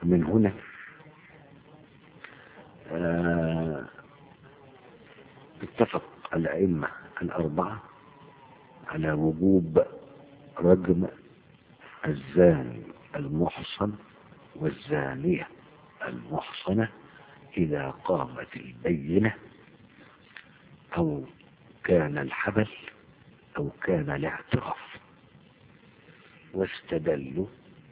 من هنا آه، اتفق الأئمة الأربعة على وجوب رجم الزاني المحصن والزانية المحصنة إذا قامت البينة أو كان الحبل أو كان الاعتراف واستدلوا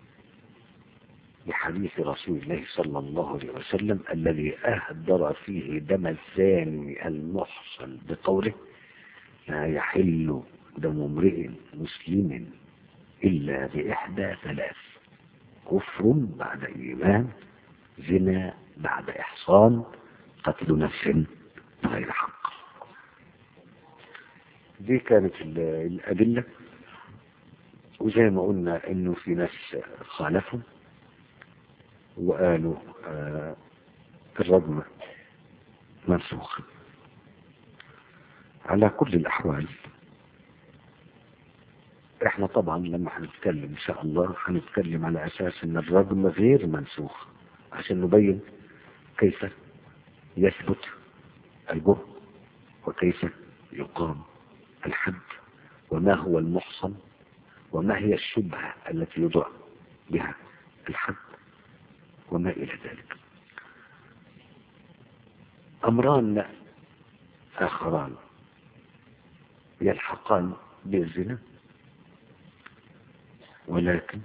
بحديث رسول الله صلى الله عليه وسلم الذي أهدر فيه دم الزاني المحصن بقوله لا يحل دم امرئ مسلم إلا بإحدى ثلاث كفر بعد إيمان زنا بعد إحصان قتل نفس غير حق دي كانت ال- الأدلة وزي ما قلنا إنه في ناس خالفوا وقالوا آه الرجم منسوخ على كل الأحوال احنا طبعا لما هنتكلم ان شاء الله هنتكلم على اساس ان الرجم غير منسوخ عشان نبين كيف يثبت الجهد وكيف يقام الحد وما هو المحصن وما هي الشبهة التي يضع بها الحد وما إلى ذلك أمران آخران يلحقان بالزنا ولكن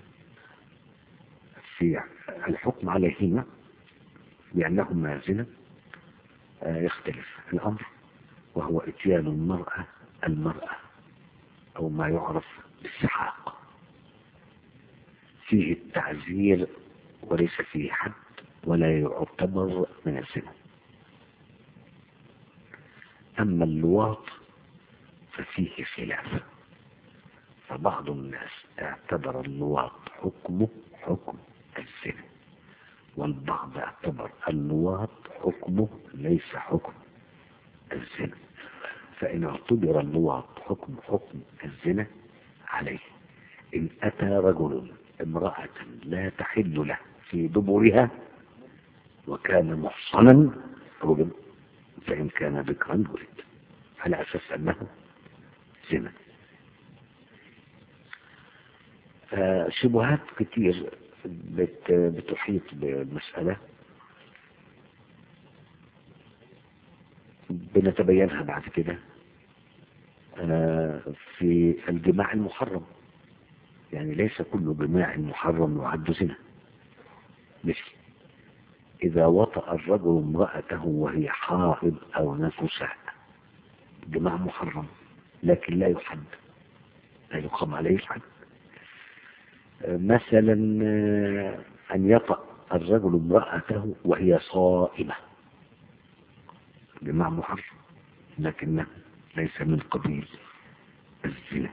في الحكم عليهما بأنهما زنا آه، يختلف الأمر وهو إتيان المرأة المرأة أو ما يعرف بالسحاق فيه التعزير وليس فيه حد ولا يعتبر من الزنا أما اللواط ففيه خلاف فبعض الناس اعتبر اللواط حكمه حكم الزنا والبعض اعتبر اللواط حكمه ليس حكم الزنا فإن اعتبر اللواط حكم حكم الزنا عليه إن أتى رجل امرأة لا تحل له في دبرها وكان محصنا رجل فإن كان بكرا ولد على أساس أنه زنا آه، شبهات كتير بت بتحيط بالمسألة بنتبينها بعد كده آه، في الجماع المحرم يعني ليس كل جماع محرم يعد زنا مثل إذا وطأ الرجل امرأته وهي حائض أو نفساء جماع محرم لكن لا يحد لا يقام عليه الحد آه، مثلا آه، أن يطأ الرجل امرأته وهي صائمة جماع محرم لكنه ليس من قبيل الزنا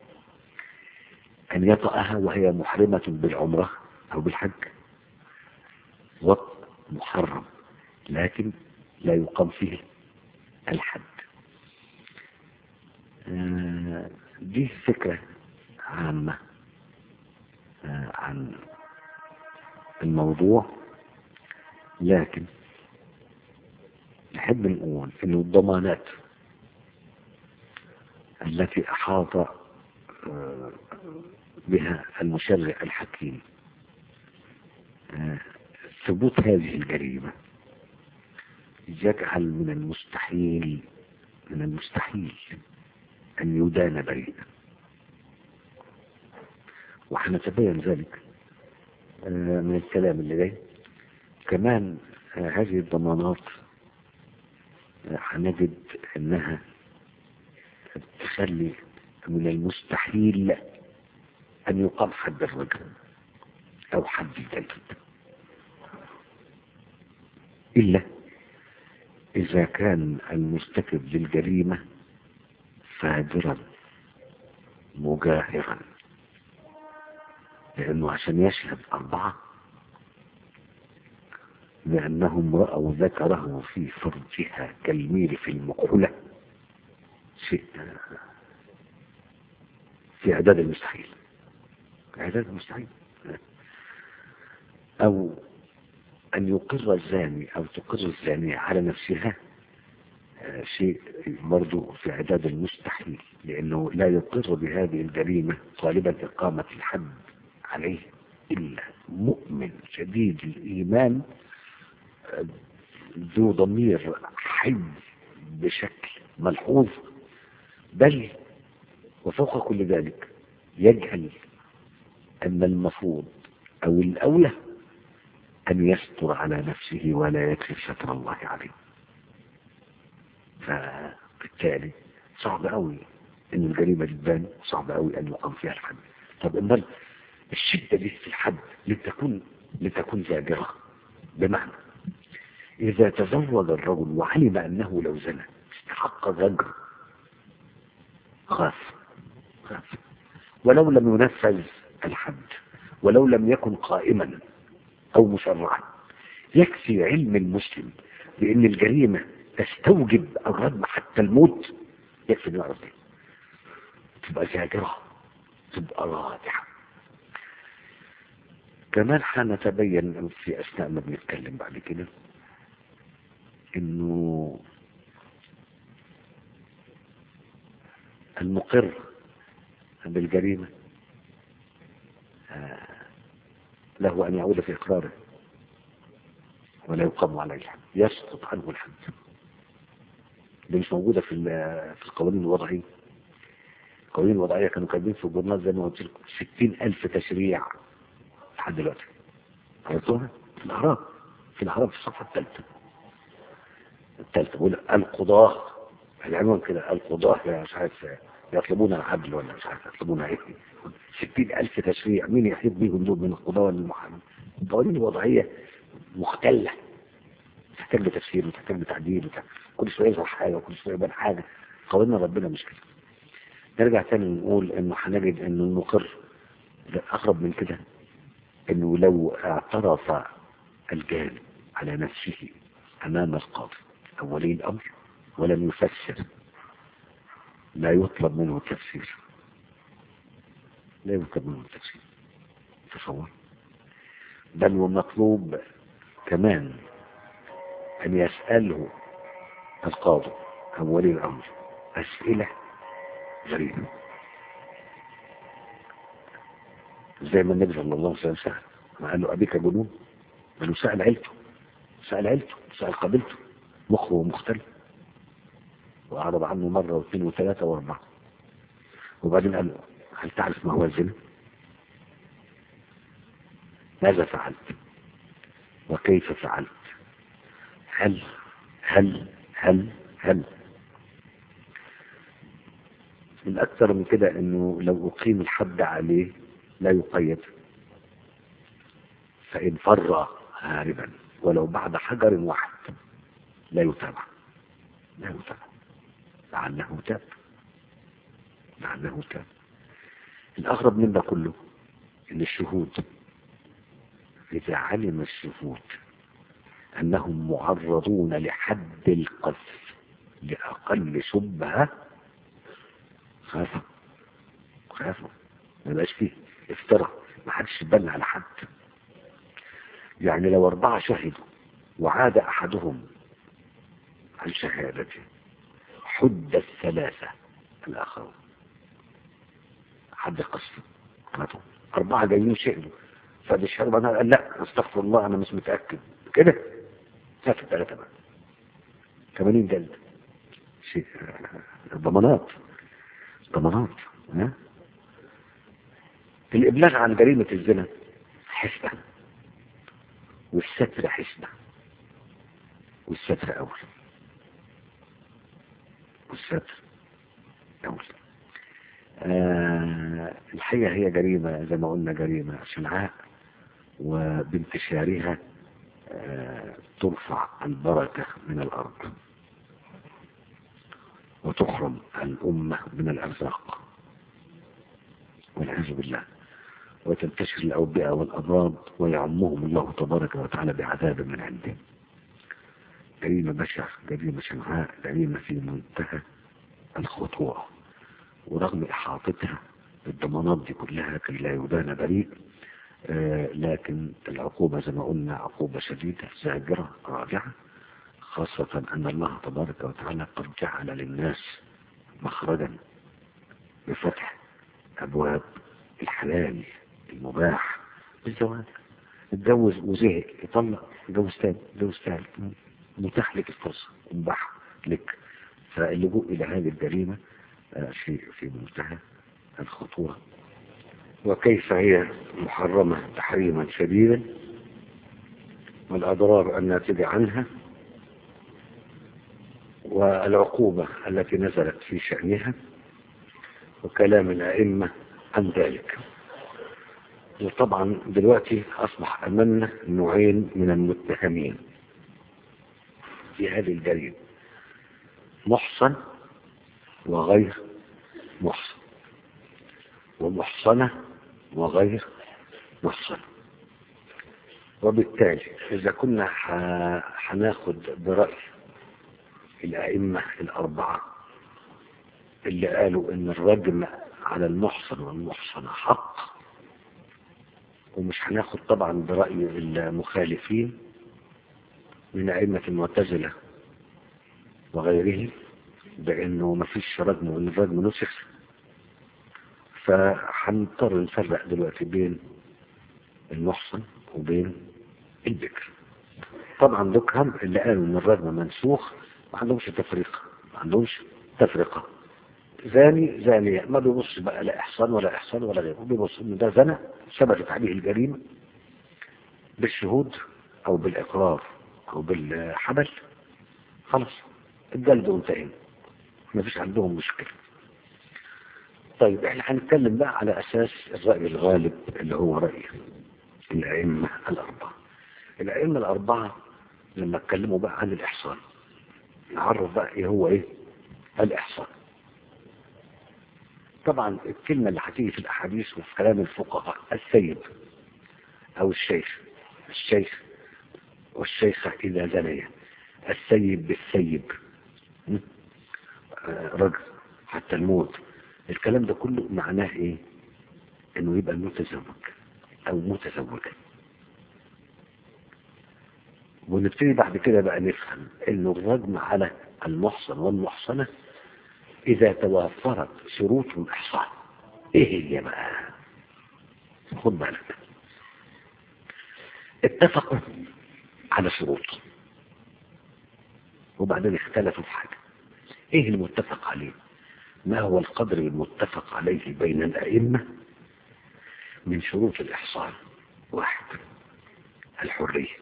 أن يطأها وهي محرمة بالعمرة أو بالحج وط محرم لكن لا يقام فيه الحد آه، دي فكرة عامة آه، عن الموضوع لكن نحب نقول ان الضمانات التي احاط آه، بها المشرع الحكيم آه، ثبوت هذه الجريمة يجعل من المستحيل من المستحيل أن يدان بريئا وحنتبين ذلك آه، من الكلام اللي جاي كمان آه، هذه الضمانات آه، هنجد انها تخلي من المستحيل ان يقام حد الرجل او حد الجلد الا اذا كان المرتكب للجريمة فاجرا مجاهرا لانه عشان يشهد اربعة لأنهم رأوا ذكره في فرجها كالميل في المقولة شيء في إعداد المستحيل إعداد المستحيل أو أن يقر الزاني أو تقر الزانية على نفسها آه، شيء برضو في عداد المستحيل لأنه لا يقر بهذه الجريمة طالبا إقامة الحد عليه إلا مؤمن شديد الإيمان آه، ذو ضمير حي بشكل ملحوظ بل وفوق كل ذلك يجهل أن المفروض أو الأولى أن يستر على نفسه ولا يكشف ستر الله عليه فبالتالي صعب قوي ان الجريمة تبان صعب قوي ان يقام فيها الحد طب امال الشدة دي في الحد لتكون لتكون زاجرة بمعنى اذا تزوج الرجل وعلم انه لو زنى استحق زجر خاف خاف ولو لم ينفذ الحد ولو لم يكن قائما او مشرعا يكفي علم المسلم بان الجريمة تستوجب الردم حتى الموت يكفي ان يعرف دي تبقى زاجرة تبقى رادعة كمان حنتبين في اثناء ما بنتكلم بعد كده انه المقر بالجريمة آه، له ان يعود في اقراره ولا يقام عليه الحد يسقط عنه الحد دي مش موجودة في ال- في القوانين الوضعية القوانين الوضعية كانوا كاتبين في الجورنال زي ما قلت لكم 60 ألف تشريع لحد دلوقتي عرفتوها؟ في الأهرام في الأهرام في الصفحة الثالثة الثالثة بيقول القضاة العنوان كده القضاة يا مش عارف يطلبون العدل ولا مش عارف يطلبون ايه 60 ألف تشريع مين يحيط بيهم دول من القضاة ولا المحامين القوانين الوضعية مختلة تحتاج لتفسير وتحتاج لتعديل وتحتاج كل شوية يظهر حاجة وكل شوية يبان حاجة قوانين ربنا مش كده نرجع تاني نقول انه هنجد انه المقر لا اقرب من كده انه لو اعترف الجانب على نفسه امام القاضي او ولي الامر ولم يفسر لا يطلب منه التفسير لا يطلب منه التفسير تصور بل ومطلوب كمان أن يسأله القاضي أو ولي الأمر أسئلة غريبة زي ما النبي صلى الله عليه وسلم سأل ما قال له أبيك جنون قال له سأل عيلته سأل عيلته سأل قبيلته مخه مختلف وأعرض عنه مرة واثنين وثلاثة وأربعة وبعدين قال له هل تعرف ما هو الزنا؟ ماذا فعلت؟ وكيف فعلت؟ هل هل هل هل الأكثر من كده أنه لو أقيم الحد عليه لا يقيد فإن فر هاربا ولو بعد حجر واحد لا يتابع لا يتابع لعله تاب لعله تاب الأغرب من ده كله إن الشهود إذا علم الشهود أنهم معرضون لحد القذف لأقل شبهة خافوا خافوا ما بقاش فيه افترى ما حدش يبان على حد يعني لو أربعة شهدوا وعاد أحدهم عن شهادته حد الثلاثة الآخرون حد قصف ماتوا أربعة جايين شهدوا فبيشهدوا أنا قال لا استغفر الله أنا مش متأكد كده هات الثلاثة بقى 80 جلد شيء ضمانات ضمانات ها الإبلاغ عن جريمة الزنا حسبة والستر حسبة والستر أول والستر أول آه الحقيقة هي جريمة زي ما قلنا جريمة شنعاء وبانتشارها آه ترفع البركة من الأرض وتحرم الأمة من الأرزاق والعياذ بالله وتنتشر الأوبئة والأمراض ويعمهم الله تبارك وتعالى بعذاب من عنده جريمة بشعة جريمة شنعاء جريمة في منتهى الخطوره ورغم إحاطتها بالضمانات دي كلها كي لا يبان بريء آه، لكن العقوبة زي ما قلنا عقوبة شديدة زاجرة رادعة خاصة أن الله تبارك وتعالى قد جعل للناس مخرجا بفتح أبواب الحلال المباح بالزواج اتجوز وزهق يطلق يتجوز تاني يتجوز تالت متاح لك الفرصة مباح لك فاللجوء إلى هذه الجريمة آه، شيء في منتهى الخطورة وكيف هي محرمة تحريما شديدا والأضرار الناتجة عنها والعقوبة التي نزلت في شأنها وكلام الأئمة عن ذلك وطبعا دلوقتي أصبح أمامنا نوعين من المتهمين في هذه الجريمة محصن وغير محصن ومحصنة وغير محصنة وبالتالي إذا كنا ح- هناخد برأي الأئمة الأربعة اللي قالوا إن الرجم على المحصن والمحصنة حق ومش هناخد طبعا برأي المخالفين من أئمة المعتزلة وغيرهم بأنه مفيش رجم وإن الرجم نسخ فهنضطر نفرق دلوقتي بين المحصن وبين البكر طبعا دكهم اللي قالوا ان الرجم منسوخ ما عندهمش تفرقه ما عندهمش تفرقه زاني زانية ما بيبص بقى لا إحصان ولا إحصان ولا غيره بيبص إن ده زنا ثبتت عليه الجريمة بالشهود أو بالإقرار أو بالحبل خلاص الجلد وانتهينا ما فيش عندهم مشكلة طيب احنا هنتكلم بقى على أساس الرأي الغالب اللي هو رأي الأئمة الأربعة الأئمة الأربعة لما اتكلموا بقى عن الإحصان نعرف بقى ايه هو ايه الإحصان طبعا الكلمة اللي هتيجي في الأحاديث وفي كلام الفقهاء السيد أو الشيخ الشيخ والشيخة إذا زنيا السيب بالسيب م? آه، رجل حتى الموت الكلام ده كله معناه ايه انه يبقى متزوج او متزوجة ونبتدي بعد كده بقى نفهم انه الرجم على المحصن والمحصنة اذا توافرت شروط الاحصان ايه هي بقى خد بالك اتفقوا على شروط وبعدين اختلفوا في حاجة ايه المتفق عليه ما هو القدر المتفق عليه بين الأئمة من شروط الإحصان واحد الحرية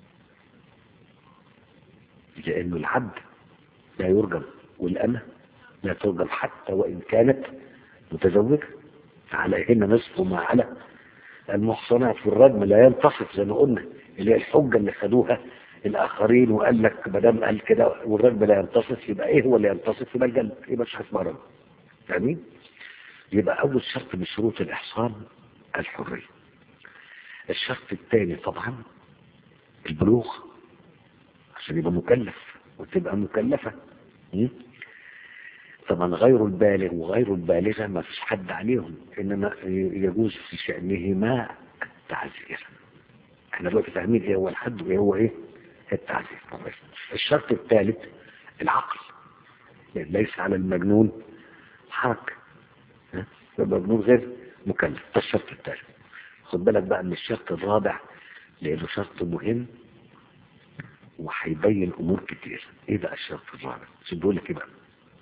لأن العبد لا يرجم والأمة لا ترجم حتى وإن كانت متزوجة عليهن نصف ما على المحصنات في الرجم لا ينتصف زي ما قلنا اللي هي الحجة اللي خدوها الآخرين وقال لك ما دام قال كده والرجم لا ينتصف يبقى إيه هو اللي ينتصف يبقى الجلد يبقى مش هسمع رجم فاهمين؟ يبقى أول شرط من شروط الإحصان الحرية الشرط الثاني طبعا البلوغ عشان يبقى مكلف وتبقى مكلفة م? طبعا غير البالغ وغير البالغة ما فيش حد عليهم إنما يجوز في شأنهما التعزير احنا دلوقتي فاهمين ايه هو الحد وايه هو ايه التعزير الشرط الثالث العقل يعني ليس على المجنون حركة ها؟ يبقى مجنون غير مكلف ده الشرط الثالث خد بالك بقى من الشرط الرابع لانه شرط مهم وهيبين امور كتير ايه بقى الشرط الرابع شو بيقول لك ايه بقى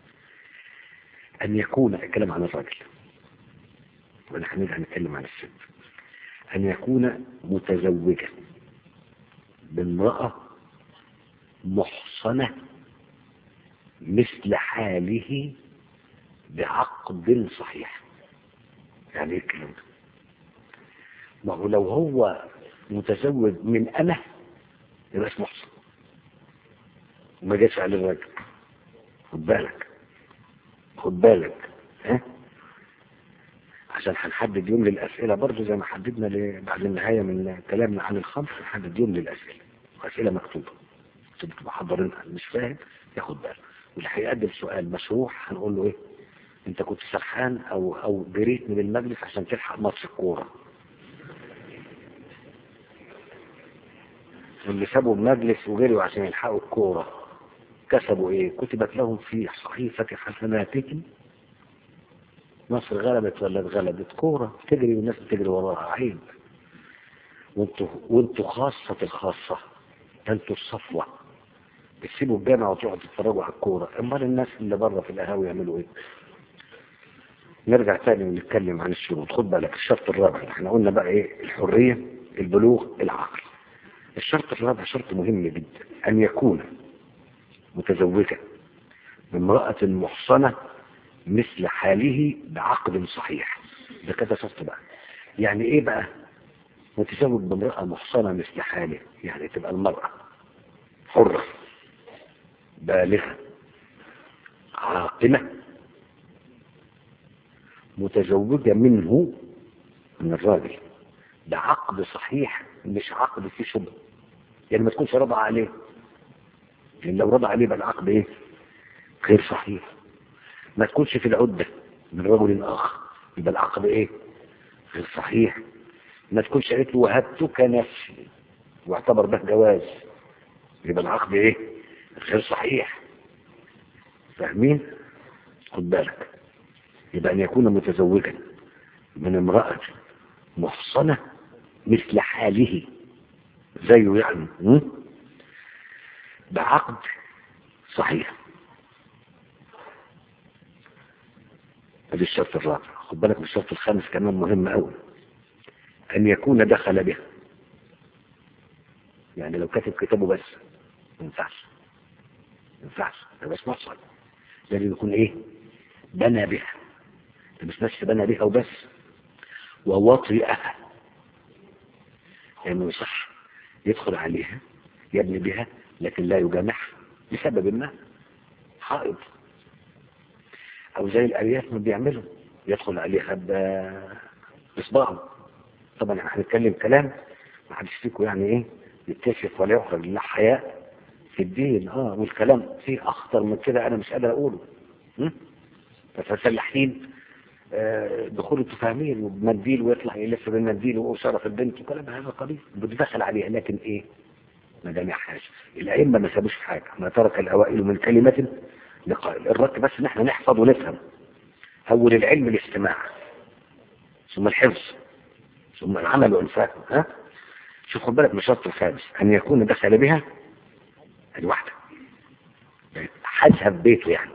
ان يكون الكلام عن الراجل ونحن هنتكلم عن الست ان يكون متزوجا بامرأة محصنة مثل حاله بعقد صحيح يعني ايه الكلام ده ما هو لو هو متزوج من انا يبقى اسمه محصن وما جاش على الراجل خد بالك خد بالك ها عشان هنحدد يوم للأسئلة برضه زي ما حددنا ل- بعد النهاية من كلامنا عن الخمس نحدد يوم للأسئلة أسئلة مكتوبة تبقوا محضرينها مش فاهم ياخد باله واللي هيقدم سؤال مشروح هنقول له ايه انت كنت سرحان او او جريت من المجلس عشان تلحق ماتش الكوره اللي سابوا المجلس وجريوا عشان يلحقوا الكورة كسبوا ايه كتبت لهم في صحيفة حسناتهم مصر غلبت ولا اتغلبت كورة تجري والناس بتجري وراها عيب وانتوا وانتوا خاصة الخاصة انتوا الصفوة بتسيبوا الجامعة وتروحوا تتفرجوا على الكورة امال الناس اللي بره في القهاوي يعملوا ايه نرجع تاني ونتكلم عن الشروط خد بالك الشرط الرابع احنا قلنا بقى ايه الحرية البلوغ العقل الشرط الرابع شرط مهم جدا ان يكون متزوجا بامرأة محصنة مثل حاله بعقد صحيح ده كده شرط بقى يعني ايه بقى متزوج بامرأة محصنة مثل حاله يعني تبقى المرأة حرة بالغة عاقلة متزوجة منه من الراجل ده عقد صحيح مش عقد فيه شبه يعني ما تكونش رضع عليه لان لو رضع عليه يبقى العقد ايه غير صحيح ما تكونش في العدة من رجل اخر يبقى العقد ايه غير صحيح ما تكونش قالت له وهبتك نفسي واعتبر ده جواز يبقى العقد ايه غير صحيح فاهمين خد بالك يبقى ان يكون متزوجا من امرأة محصنة مثل حاله زيه يعني م? بعقد صحيح ادي الشرط الرابع خد بالك من الشرط الخامس كمان مهم قوي ان يكون دخل بها يعني لو كاتب كتابه بس ما ينفعش ما ينفعش ده مش محصن لازم يكون ايه بنى بها ده مش بس بنى بها وبس ووطئها لانه صح يدخل عليها يبني بها لكن لا يجامعها لسبب ما حائض او زي الارياف ما بيعملوا يدخل عليها بصباعه طبعا احنا هنتكلم كلام ما حدش فيكم يعني ايه يتكشف ولا يخرج لا حياء في الدين اه والكلام فيه اخطر من كده انا مش قادر اقوله فالفلاحين آه دخول التفاهمين وبمنديل ويطلع يلف بالمنديل وشرف البنت وكلام هذا قبيل بتدخل عليها لكن ايه ما جامعهاش الائمه ما سابوش حاجه ما ترك الاوائل من كلمه لقائل الرد بس ان احنا نحفظ ونفهم اول العلم الاستماع ثم الحفظ ثم العمل والفهم ها شوف خد بالك من الشرط الخامس ان يكون دخل بها الواحده حازها في بيته يعني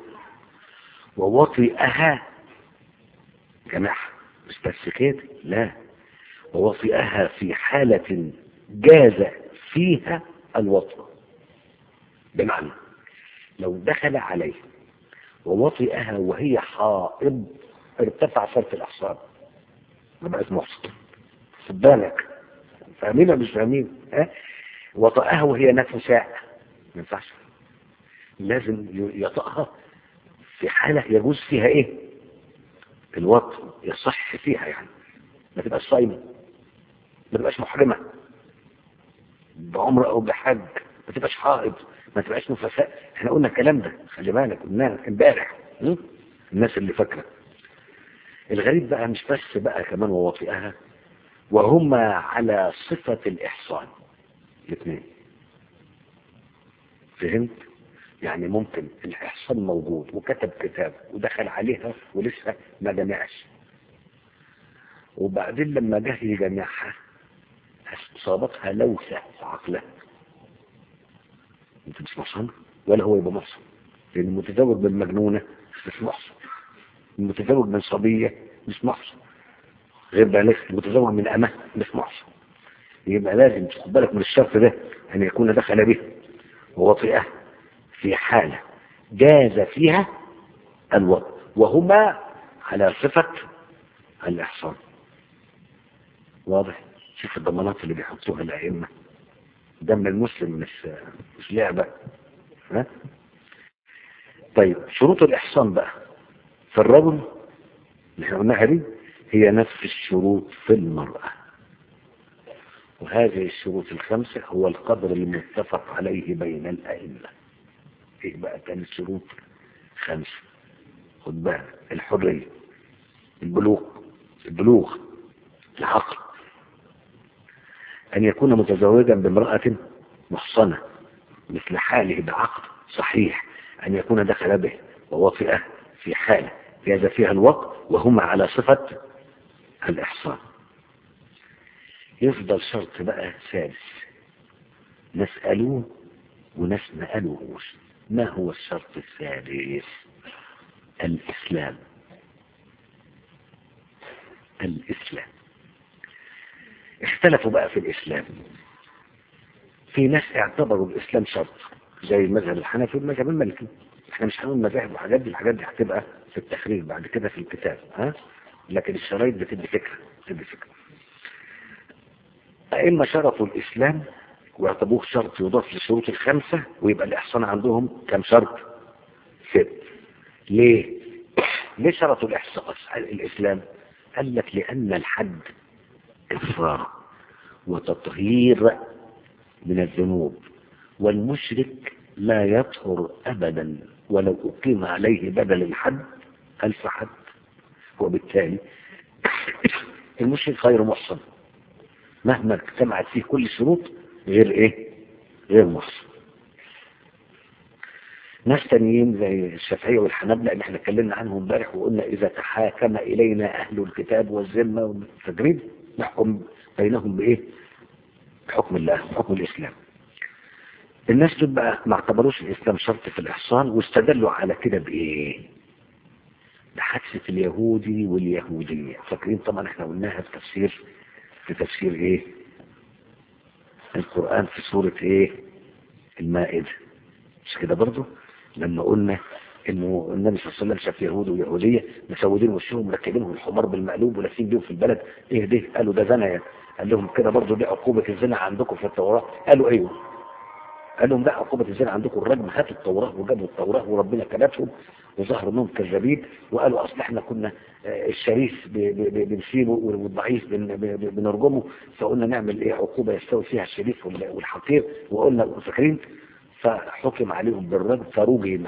ووطئها جماعة مش بس كده لا ووطئها في حالة جاز فيها الوطء بمعنى لو دخل عليه ووطئها وهي حائض ارتفع شرط الأحصاب ما بقت محصن خد بالك فاهمين ولا مش فاهمين ها وطئها وهي نفساء ما ينفعش لازم يطأها في حالة يجوز فيها ايه الوطء يصح فيها يعني ما تبقاش صايمة ما تبقاش محرمة بعمر او بحج ما تبقاش حائض ما تبقاش نفساء احنا قلنا الكلام ده خلي بالك قلناه امبارح الناس اللي فاكره الغريب بقى مش بس بقى كمان ووطئها وهما على صفة الإحصان الاثنين فهمت؟ يعني ممكن الإحصان موجود وكتب كتاب ودخل عليها ولسه ما جمعش وبعدين لما جه يجمعها أصابتها لوثة في عقلها انت مش محصن ولا هو يبقى محصن لأن المتزوج من مجنونة مش محصن المتزوج من صبية مش محصن غير بالغ المتزوج من أمه مش محصن يبقى لازم تاخد بالك من الشرط ده أن يكون دخل به ووطئه في حالة جاز فيها الوضع وهما على صفة الإحصان واضح شوف الضمانات اللي بيحطوها الأئمة دم المسلم مش مش لعبة ها طيب شروط الإحصان بقى في الرجل اللي احنا قلناها دي هي نفس الشروط في المرأة وهذه الشروط الخمسة هو القدر المتفق عليه بين الأئمة ايه بقى كانت شروط خمسة خد بالك الحرية البلوغ البلوغ العقل أن يكون متزوجا بامرأة محصنة مثل حاله بعقد صحيح أن يكون دخل به ووطئه في حالة جاز فيها الوقت وهما على صفة الإحصان يفضل شرط بقى ثالث نسألوه وناس ما قالوهوش ما هو الشرط الثالث الإسلام الإسلام اختلفوا بقى في الإسلام في ناس اعتبروا الإسلام شرط زي المذهب الحنفي والمذهب المالكي احنا مش هنقول مذاهب وحاجات دي الحاجات دي هتبقى في التخريج بعد كده في الكتاب ها لكن الشرايط بتدي فكرة بتدي فكرة أئمة شرطوا الإسلام واعتبروه شرط يضاف للشروط الخمسة ويبقى الإحصان عندهم كم شرط ست ليه ليه شرطوا الإحصان الإسلام قال لك لأن الحد كفارة وتطهير من الذنوب والمشرك لا يطهر أبدا ولو أقيم عليه بدل الحد ألف حد وبالتالي المشرك غير محصن مهما اجتمعت فيه كل الشروط غير ايه غير محصن ناس تانيين زي الشافعية والحنابلة اللي احنا اتكلمنا عنهم امبارح وقلنا اذا تحاكم الينا اهل الكتاب والذمة والتجريد نحكم بينهم بايه بحكم الله بحكم الاسلام الناس دول بقى ما اعتبروش الاسلام شرط في الاحصان واستدلوا على كده بايه بحادثة اليهودي واليهودية فاكرين طبعا احنا قلناها في تفسير في تفسير ايه القرآن في سورة ايه المائدة مش كده برضو لما قلنا انه النبي صلى الله عليه وسلم شاف يهود ويهودية مسودين وشهم مركبينهم الحمار بالمقلوب ولافين بيهم في البلد ايه ده قالوا ده زنا قال لهم كده برضو دي عقوبة الزنا عندكم في التوراة قالوا ايوه قال لهم لا عقوبة الزنا عندكم الرجم هاتوا التوراة وجابوا التوراة وربنا كلفهم وظهر انهم كذابين وقالوا اصل احنا كنا الشريف بنسيبه والضعيف بنرجمه فقلنا نعمل ايه عقوبة يستوي فيها الشريف والحقير وقلنا فاكرين فحكم عليهم بالرجم فرجم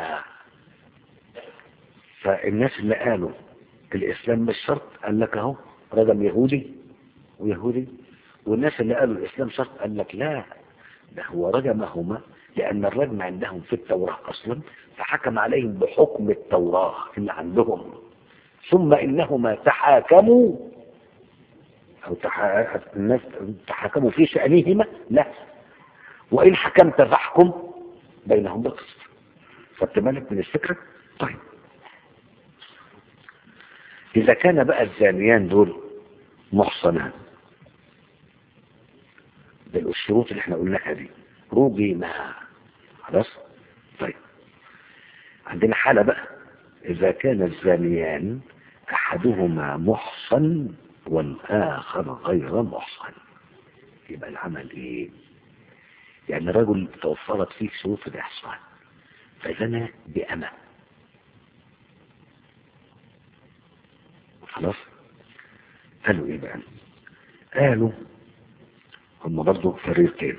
فالناس اللي قالوا الاسلام مش شرط قال لك اهو رجم يهودي ويهودي والناس اللي قالوا الاسلام شرط قال لك لا ده هو رجمهما لأن الرجم عندهم في التوراة أصلا فحكم عليهم بحكم التوراة اللي عندهم ثم إنهما تحاكموا أو تحا... الناس تحاكموا في شأنهما لا وإن حكمت فاحكم بينهم بالقسط خدت بالك من الفكرة طيب إذا كان بقى الزانيان دول محصنان بالشروط اللي احنا قلناها دي رجما خلاص طيب عندنا حالة بقى إذا كان الزانيان أحدهما محصن والآخر غير محصن يبقى العمل إيه؟ يعني رجل توفرت فيه شروط الإحصان فزنى بأمة خلاص قالوا إيه بقى؟ قالوا هم برضو فريقين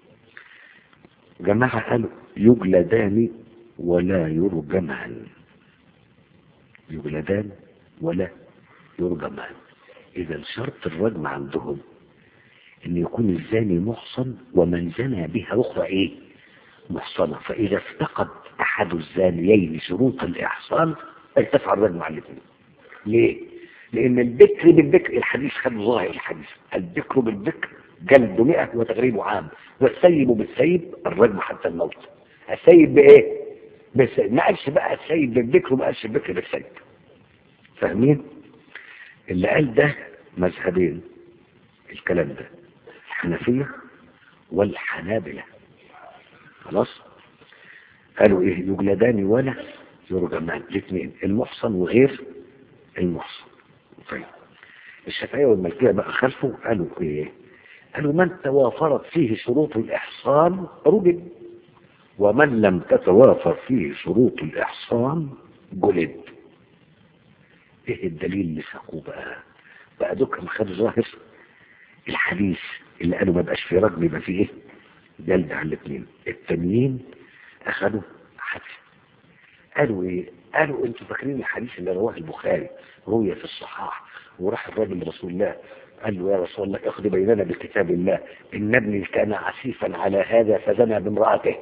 جماعة قالوا يجلدان ولا يرجمان يجلدان ولا يرجمان إذا شرط الرجم عندهم أن يكون الزاني محصن ومن زنى بها أخرى إيه محصنة فإذا افتقد أحد الزانيين شروط الإحصان ارتفع الرجم على الاثنين ليه؟ لأن البكر بالبكر الحديث خد ظاهر الحديث البكر بالبكر جلد مئة وتغريب عام والسيب بالسيب الرجم حتى الموت السيب بإيه؟ بالسيب ما قالش بقى السيب بالبكر وما قالش البكر بالسيب فاهمين؟ اللي قال ده مذهبين الكلام ده الحنفية والحنابلة خلاص قالوا ايه يجلدان ولا يرجمان الاثنين المحصن وغير المحصن طيب الشافعية والمالكية بقى خلفوا قالوا ايه قالوا من توافرت فيه شروط الإحصان رجل ومن لم تتوافر فيه شروط الإحصان جلد ايه الدليل اللي ساقوه بقى بقى دوكم خد ظاهر الحديث اللي قالوا ما بقاش فيه رجل يبقى فيه ايه جلد على الاثنين التانيين اخذوا حدث قالوا ايه قالوا انتوا فاكرين الحديث اللي رواه البخاري روي في الصحاح وراح الراجل لرسول الله قال له يا رسول الله اخذ بيننا بكتاب الله ان ابني كان عسيفا على هذا فزنى بامرأته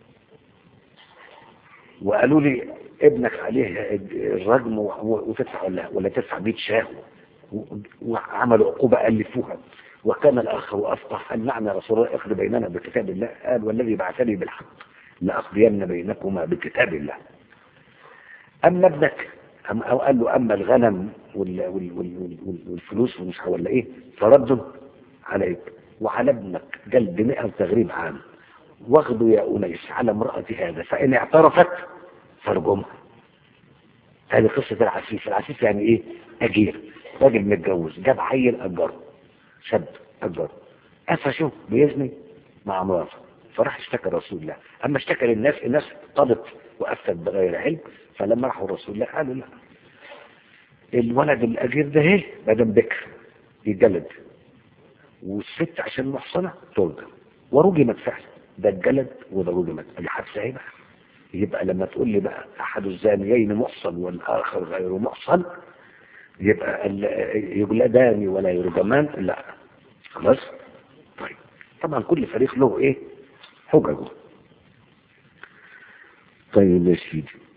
وقالوا لي ابنك عليه الرجم وتدفع ولا ولا تدفع 100 شاه وعملوا عقوبة ألفوها وكان الآخر أفقه قال نعم يا رسول الله اخذ بيننا بكتاب الله قال والذي بعثني بالحق لأقضين بينكما بكتاب الله أما ابنك أم أو قال له أما الغنم وال وال وال وال والفلوس ومش ولا إيه فرد عليك وعلى ابنك جلد مئة تغريب عام واخده يا أنيس على امرأة هذا فإن اعترفت فارجمها هذه قصة العسيف العسيف يعني إيه أجير راجل متجوز جاب عيل أجره شاب أجره قفشه بيزني مع مراته فراح اشتكى رسول الله أما اشتكى للناس الناس قضت وأفتت بغير علم فلما راحوا رسول الله قالوا لا الولد الأجير ده ايه مادام بكر يتجلد والست عشان محصنة ترجم ورجمت فعلا ده اتجلد وده رجمت ادي حادثة ايه بقى يبقى لما تقول لي بقى أحد الزانيين محصن والآخر غير محصن يبقى يجلدان ولا يرجمان لا خلاص طيب طبعا كل فريق له ايه حججه طيب يا سيدي